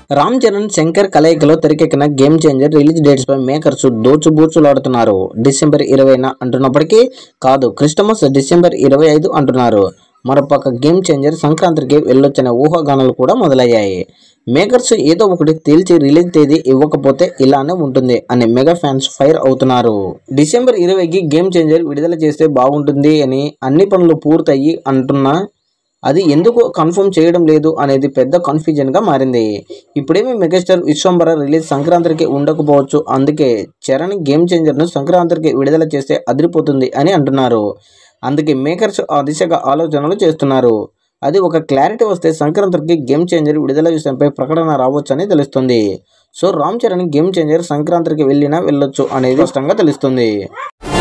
రామ్ చరణ్ శంకర్ కలయికలో తెరకెక్కిన game changer release dates పై మేకర్స్ దోచుబూచులాడుతున్నారు డిసెంబర్ ఇరవైన అంటున్నప్పటికీ కాదు క్రిస్టమస్ డిసెంబర్ ఇరవై ఐదు అంటున్నారు మరోపక్క గేమ్ చేంజర్ సంక్రాంతికి వెళ్ళొచ్చనే ఊహాగానాలు కూడా మొదలయ్యాయి మేకర్స్ ఏదో ఒకటి తేల్చి రిలీజ్ తేదీ ఇవ్వకపోతే ఇలానే ఉంటుంది అని మెగా ఫ్యాన్స్ ఫైర్ అవుతున్నారు డిసెంబర్ ఇరవైకి గేమ్ చేంజర్ విడుదల చేస్తే బాగుంటుంది అని అన్ని పనులు పూర్తయి అంటున్నా అది ఎందుకు కన్ఫర్మ్ చేయడం లేదు అనేది పెద్ద కన్ఫ్యూజన్గా మారింది ఇప్పుడేమి మెగాస్టార్ విశ్వంబర రిలీజ్ సంక్రాంతికి ఉండకపోవచ్చు అందుకే చరణ్ గేమ్ చేంజర్ను సంక్రాంతికి విడుదల చేస్తే అదిరిపోతుంది అని అంటున్నారు అందుకే మేకర్స్ ఆ దిశగా ఆలోచనలు చేస్తున్నారు అది ఒక క్లారిటీ వస్తే సంక్రాంతికి గేమ్ చేంజర్ విడుదల విషయంపై ప్రకటన రావచ్చని తెలుస్తుంది so Ram Charan game changer సంక్రాంతికి వెళ్ళినా వెళ్ళొచ్చు అనేది స్పష్టంగా తెలుస్తుంది